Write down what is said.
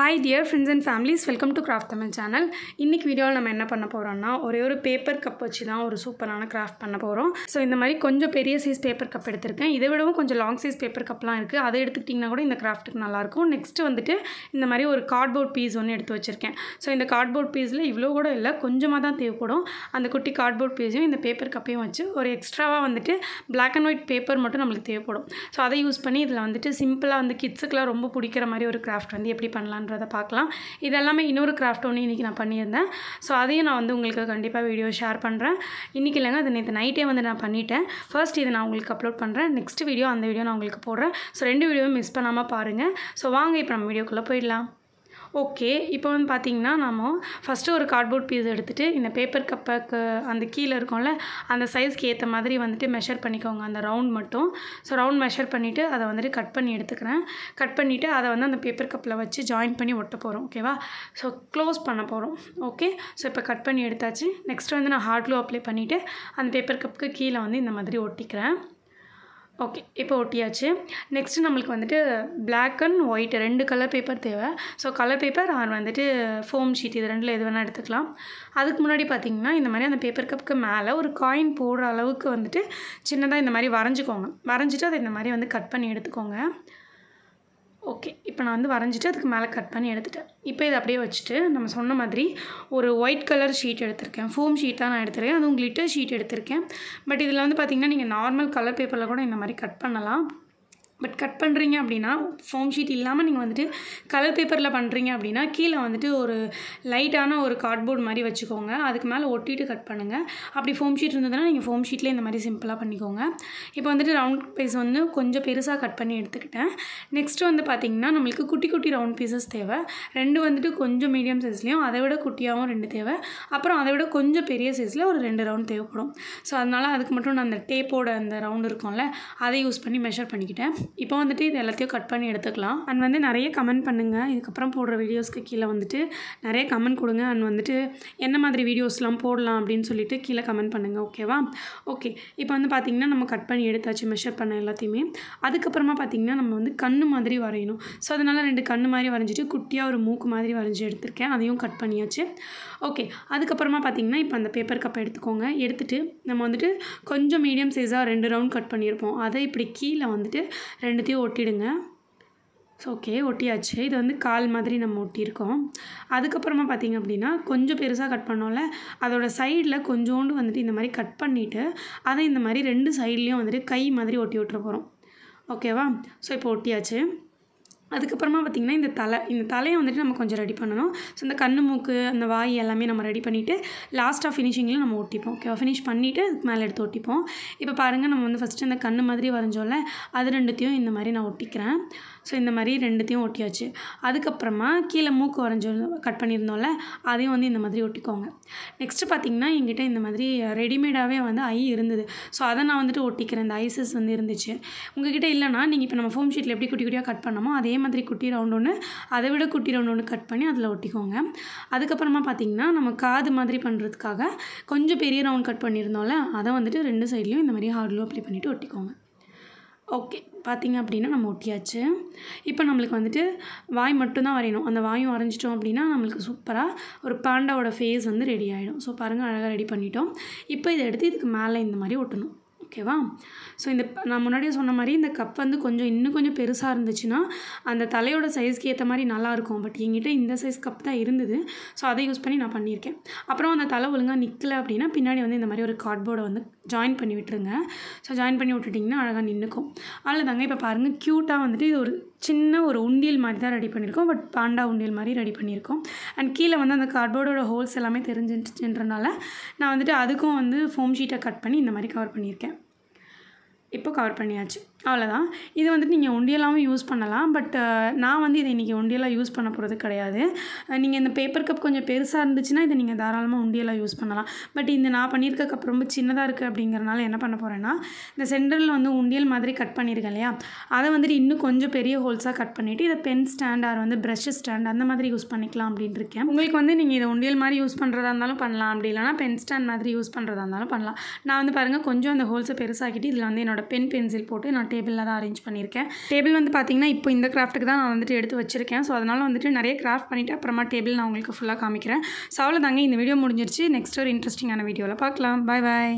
hi dear friends and families welcome to craft Tamil channel இன்றைக்கி வீடியோவில் நம்ம என்ன பண்ண போகிறோம்னா ஒரே ஒரு பேப்பர் கப் வச்சு தான் ஒரு சூப்பரான கிராஃப்ட் பண்ண போகிறோம் ஸோ இந்த மாதிரி கொஞ்சம் பெரிய சைஸ் பேப்பர் கப் எடுத்திருக்கேன் இதை விடவும் கொஞ்சம் லாங் சைஸ் பேப்பர் கப்லாம் இருக்குது அதை எடுத்துக்கிட்டிங்கன்னா கூட இந்த கிராஃப்ட்டுக்கு நல்லாயிருக்கும் நெக்ஸ்ட்டு வந்துட்டு இந்த மாதிரி ஒரு கார்ட்போர்ட் பீஸ் ஒன்று எடுத்து வச்சுருக்கேன் ஸோ இந்த கார்ட்போர்ட் பீஸில் இவ்வளோ கூட இல்லை கொஞ்சமாக தான் தேவைப்படும் அந்த குட்டி கார்ட்போர்ட் பீஸையும் இந்த பேப்பர் கப்பையும் வச்சு ஒரு எக்ஸ்ட்ராவாக வந்துட்டு Black அண்ட் ஒயிட் பேப்பர் மட்டும் நம்மளுக்கு தேவைப்படும் ஸோ அதை யூஸ் பண்ணி இதில் வந்துட்டு சிம்பிளாக வந்து கிட்ஸுக்குலாம் ரொம்ப பிடிக்கிற மாதிரி ஒரு கிராஃப்ட் வந்து எப்படி பண்ணலான்றதை பார்க்கலாம் இது எல்லாமே இன்னொரு கிராஃப்ட் ஒன்று இன்றைக்கி நான் பண்ணியிருந்தேன் ஸோ அதையும் நான் வந்து உங்களுக்கு கண்டிப்பாக வீடியோ ஷேர் பண்ணுறேன் இன்றைக்கி இல்லைங்க அது நேற்று நைட்டே வந்து நான் பண்ணிட்டேன் ஃபர்ஸ்ட் இதை நான் உங்களுக்கு அப்லோட் பண்ணுறேன் நெக்ஸ்ட் வீடியோ அந்த வீடியோ நான் உங்களுக்கு போடுறேன் ஸோ ரெண்டு வீடியோவும் மிஸ் பண்ணாமல் பாருங்கள் ஸோ வாங்க இப்போ நம்ம வீடியோக்குள்ளே போயிடலாம் ஓகே இப்போ வந்து பார்த்திங்கன்னா நம்ம ஃபஸ்ட்டு ஒரு கார்ட்போர்ட் பீஸ் எடுத்துகிட்டு இந்த பேப்பர் கப்புக்கு அந்த கீழே இருக்கும்ல அந்த சைஸ்க்கு ஏற்ற மாதிரி வந்துட்டு மெஷர் பண்ணிக்கோங்க அந்த ரவுண்ட் மட்டும் ஸோ ரவுண்ட் மெஷர் பண்ணிவிட்டு அதை வந்துட்டு கட் பண்ணி எடுத்துக்கிறேன் கட் பண்ணிவிட்டு அதை வந்து அந்த பேப்பர் கப்பில் வச்சு ஜாயின் பண்ணி ஒட்ட போகிறோம் ஓகேவா ஸோ க்ளோஸ் பண்ண போகிறோம் ஓகே ஸோ இப்போ கட் பண்ணி எடுத்தாச்சு நெக்ஸ்ட் வந்து நான் ஹார்ட் க்ளூ அப்ளை பண்ணிவிட்டு அந்த பேப்பர் கப்புக்கு கீழே வந்து இந்த மாதிரி ஒட்டிக்கிறேன் ஓகே இப்போ ஒட்டியாச்சு நெக்ஸ்ட்டு நம்மளுக்கு வந்துட்டு Black அண்ட் ஒயிட் ரெண்டு கலர் பேப்பர் தேவை ஸோ கலர் பேப்பர் ஆர் வந்துட்டு ஃபோம் ஷீட் இது ரெண்டில் எது வேணால் எடுத்துக்கலாம் அதுக்கு முன்னாடி பார்த்தீங்கன்னா இந்த மாதிரி அந்த பேப்பர் கப்புக்கு மேலே ஒரு காயின் போடுற அளவுக்கு வந்துட்டு சின்னதாக இந்த மாதிரி வரைஞ்சிக்கோங்க வரைஞ்சிட்டு அதை இந்த மாதிரி வந்து கட் பண்ணி எடுத்துக்கோங்க ஓகே இப்போ நான் வந்து வரைஞ்சிட்டு அதுக்கு மேலே கட் பண்ணி எடுத்துட்டேன் இப்போ இதை அப்படியே வச்சுட்டு நம்ம சொன்ன மாதிரி ஒரு ஒயிட் கலர் ஷீட் எடுத்திருக்கேன் ஃபோம் ஷீட்டாக நான் எடுத்திருக்கேன் அதுவும் கிளிட்டர் ஷீட் எடுத்திருக்கேன் பட் இதில் வந்து பார்த்திங்கன்னா நீங்கள் நார்மல் கலர் பேப்பரில் கூட இந்த மாதிரி கட் பண்ணலாம் பட் கட் பண்ணுறீங்க அப்படின்னா ஃபோம் ஷீட் இல்லாமல் நீங்கள் வந்துட்டு கலர் பேப்பரில் பண்ணுறீங்க அப்படின்னா கீழே வந்துட்டு ஒரு லைட்டான ஒரு கார்ட்போர்ட் மாதிரி வச்சுக்கோங்க அதுக்கு மேலே ஒட்டிட்டு கட் பண்ணுங்கள் அப்படி ஃபோம் ஷீட் இருந்ததுன்னா நீங்கள் ஃபோம் ஷீட்லேயே இந்த மாதிரி சிம்பிளாக பண்ணிக்கோங்க இப்போ வந்துட்டு ரவுண்ட் பீஸ் வந்து கொஞ்சம் பெருசாக கட் பண்ணி எடுத்துக்கிட்டேன் நெக்ஸ்ட்டு வந்து பார்த்திங்கன்னா நம்மளுக்கு குட்டி குட்டி ரவுண்ட் பீசஸ் தேவை ரெண்டு வந்துட்டு கொஞ்சம் மீடியம் சைஸ்லேயும் அதை விட குட்டியாகவும் ரெண்டு தேவை அப்புறம் அதை விட கொஞ்சம் பெரிய சைஸில் ஒரு ரெண்டு ரவுண்ட் தேவைப்படும் ஸோ அதனால் அதுக்கு மட்டும் நான் அந்த டேப்போட அந்த ரவுண்ட் இருக்கும்ல அதை யூஸ் பண்ணி மெஷர் பண்ணிக்கிட்டேன் இப்போ வந்துட்டு இது எல்லாத்தையும் கட் பண்ணி எடுத்துக்கலாம் அண்ட் வந்து நிறைய கமெண்ட் பண்ணுங்கள் இதுக்கப்புறம் போடுற வீடியோஸ்க்கு கீழே வந்துட்டு நிறைய கமெண்ட் கொடுங்க அண்ட் வந்துட்டு என்ன மாதிரி வீடியோஸ்லாம் போடலாம் அப்படின்னு சொல்லிட்டு கீழே கமெண்ட் பண்ணுங்கள் ஓகேவா ஓகே இப்போ வந்து பார்த்திங்கன்னா நம்ம கட் பண்ணி எடுத்தாச்சு மெஷர் பண்ண எல்லாத்தையுமே அதுக்கப்புறமா பார்த்திங்கன்னா நம்ம வந்து கண்ணு மாதிரி வரையணும் ஸோ அதனால் ரெண்டு கண்ணு மாதிரி வரைஞ்சிட்டு குட்டியாக ஒரு மூக்கு மாதிரி வரைஞ்சி எடுத்திருக்கேன் அதையும் கட் பண்ணியாச்சு ஓகே அதுக்கப்புறமா பார்த்திங்கன்னா இப்போ அந்த பேப்பர் கப்பை எடுத்துக்கோங்க எடுத்துகிட்டு நம்ம வந்துட்டு கொஞ்சம் மீடியம் சைஸாக ரெண்டு ரவுண்ட் கட் பண்ணியிருப்போம் அதை இப்படி கீழே வந்துட்டு ரெண்டுத்தையும் ஒட்டிடுங்க ஸோ ஓகே ஒட்டியாச்சு இது வந்து கால் மாதிரி நம்ம ஒட்டியிருக்கோம் அதுக்கப்புறமா பார்த்திங்க அப்படின்னா கொஞ்சம் பெருசாக கட் பண்ணோம்ல அதோட சைடில் கொஞ்சோண்டு வந்துட்டு இந்த மாதிரி கட் பண்ணிவிட்டு அதை இந்த மாதிரி ரெண்டு சைட்லேயும் வந்துட்டு கை மாதிரி ஒட்டி விட்டுற போகிறோம் ஓகேவா ஸோ இப்போ ஒட்டியாச்சு அதுக்கப்புறமா பார்த்திங்கன்னா இந்த தலை இந்த தலையை வந்துட்டு நம்ம கொஞ்சம் ரெடி பண்ணணும் ஸோ இந்த கண்ணு மூக்கு அந்த வாய் எல்லாமே நம்ம ரெடி பண்ணிவிட்டு லாஸ்ட்டாக ஃபினிஷிங்கில் நம்ம ஒட்டிப்போம் ஓகேவா ஃபினிஷ் பண்ணிவிட்டு அதுக்கு மேலே எடுத்து ஒட்டிப்போம் இப்போ பாருங்கள் நம்ம வந்து ஃபஸ்ட்டு இந்த கண்ணு மாதிரி வரைஞ்சோம்ல அது ரெண்டுத்தையும் இந்த மாதிரி நான் ஒட்டிக்கிறேன் ஸோ இந்த மாதிரி ரெண்டுத்தையும் ஒட்டியாச்சு அதுக்கப்புறமா கீழே மூக்கு வரைஞ்சோ கட் பண்ணியிருந்தோம்ல அதையும் வந்து இந்த மாதிரி ஒட்டிக்கோங்க நெக்ஸ்ட்டு பார்த்திங்கன்னா எங்கிட்ட இந்த மாதிரி ரெடிமேடாகவே வந்து ஐ இருந்தது ஸோ அதை நான் வந்துட்டு ஒட்டிக்கிறேன் இந்த ஐசஸ் வந்து இருந்துச்சு உங்ககிட்ட இல்லைனா நீங்கள் இப்போ நம்ம ஃபோம் ஷீட்டில் எப்படி குட்டி குட்டியாக கட் பண்ணமோ அதே மாதிரி குட்டி ரவுண்ட் ஒன்று அதை விட குட்டி ரவுண்ட் ஒன்று கட் பண்ணி அதில் ஒட்டிக்கோங்க அதுக்கப்புறமா பார்த்திங்கன்னா நம்ம காது மாதிரி பண்ணுறதுக்காக கொஞ்சம் பெரிய ரவுண்ட் கட் பண்ணியிருந்தோம்ல அதை வந்துட்டு ரெண்டு சைட்லேயும் இந்த மாதிரி ஹார்ட்லூ அப்ளை பண்ணிவிட்டு ஒட்டிக்கோங்க ஓகே பார்த்திங்க அப்படின்னா நம்ம ஒட்டியாச்சு இப்போ நம்மளுக்கு வந்துட்டு வாய் மட்டும்தான் வரையணும் அந்த வாயும் வரைஞ்சிட்டோம் அப்படின்னா நம்மளுக்கு சூப்பராக ஒரு பாண்டாவோட ஃபேஸ் வந்து ரெடி ஆகிடும் ஸோ பாருங்கள் அழகாக ரெடி பண்ணிட்டோம் இப்போ இதை எடுத்து இதுக்கு மேலே இந்த மாதிரி ஒட்டணும் ஓகேவா ஸோ இந்த நான் முன்னாடியே சொன்ன மாதிரி இந்த கப் வந்து கொஞ்சம் இன்னும் கொஞ்சம் பெருசாக இருந்துச்சுன்னா அந்த தலையோட சைஸ்க்கு ஏற்ற மாதிரி நல்லாயிருக்கும் பட் என்கிட்ட இந்த சைஸ் கப் தான் இருந்தது ஸோ அதை யூஸ் பண்ணி நான் பண்ணியிருக்கேன் அப்புறம் அந்த தலை ஒழுங்காக நிற்கல அப்படின்னா பின்னாடி வந்து இந்த மாதிரி ஒரு கார்ட்போர்டை வந்து ஜாயின் பண்ணி விட்டுருங்க ஸோ ஜாயின் பண்ணி விட்டுட்டிங்கன்னா அழகாக நின்றுக்கும் அதில் தாங்க இப்போ பாருங்கள் க்யூட்டாக வந்துட்டு இது ஒரு சின்ன ஒரு உண்டியல் மாதிரி தான் ரெடி பண்ணியிருக்கோம் பட் பாண்டா உண்டியல் மாதிரி ரெடி பண்ணியிருக்கோம் அண்ட் கீழே வந்து அந்த கார்ட்போர்டோட ஹோல்ஸ் எல்லாமே தெரிஞ்சிச்சுன்றனால நான் வந்துட்டு அதுக்கும் வந்து ஃபோம் ஷீட்டை கட் பண்ணி இந்த மாதிரி கவர் பண்ணியிருக்கேன் இப்போ கவர் பண்ணியாச்சு அவ்வளோதான் இது வந்துட்டு நீங்கள் ஒண்டியலாகவும் யூஸ் பண்ணலாம் பட் நான் வந்து இதை இன்றைக்கி ஒண்டியலாக யூஸ் பண்ண போகிறது கிடையாது நீங்கள் இந்த பேப்பர் கப் கொஞ்சம் பெருசாக இருந்துச்சுன்னா இதை நீங்கள் தாராளமாக ஒண்டியலாக யூஸ் பண்ணலாம் பட் இந்த நான் பண்ணியிருக்க கப் ரொம்ப சின்னதாக இருக்குது அப்படிங்கிறனால என்ன பண்ண போகிறேன்னா இந்த சென்டரில் வந்து உண்டியல் மாதிரி கட் பண்ணியிருக்கேன் இல்லையா அதை வந்துட்டு இன்னும் கொஞ்சம் பெரிய ஹோல்ஸாக கட் பண்ணிவிட்டு இதை பென் ஸ்டாண்ட் ஆர் வந்து ப்ரஷ் ஸ்டாண்ட் அந்த மாதிரி யூஸ் பண்ணிக்கலாம் அப்படின்ட்டு இருக்கேன் உங்களுக்கு வந்து நீங்கள் இதை உண்டியல் மாதிரி யூஸ் பண்ணுறதா இருந்தாலும் பண்ணலாம் அப்படி இல்லைனா பென் ஸ்டாண்ட் மாதிரி யூஸ் பண்ணுறதா இருந்தாலும் பண்ணலாம் நான் வந்து பாருங்கள் கொஞ்சம் அந்த ஹோல்ஸை பெருசாக்கிட்டு இதில் வந்து என்னோட பென் பென்சில் போட்டு நான் டேபிளில் தான் அரேஞ்ச் பண்ணியிருக்கேன் டேபிள் வந்து பார்த்திங்கன்னா இப்போ இந்த கிராஃப்ட்டுக்கு தான் நான் வந்துட்டு எடுத்து வச்சிருக்கேன் ஸோ அதனால் வந்துட்டு நிறைய கிராஃப்ட் பண்ணிவிட்டு அப்புறமா டேபிள் நான் உங்களுக்கு ஃபுல்லாக காமிக்கிறேன் ஸோ அவ்வளோதாங்க இந்த வீடியோ முடிஞ்சிருச்சு நெக்ஸ்ட் ஒரு இன்ட்ரெஸ்டிங்கான வீடியோவில் பார்க்கலாம் பாய் பாய்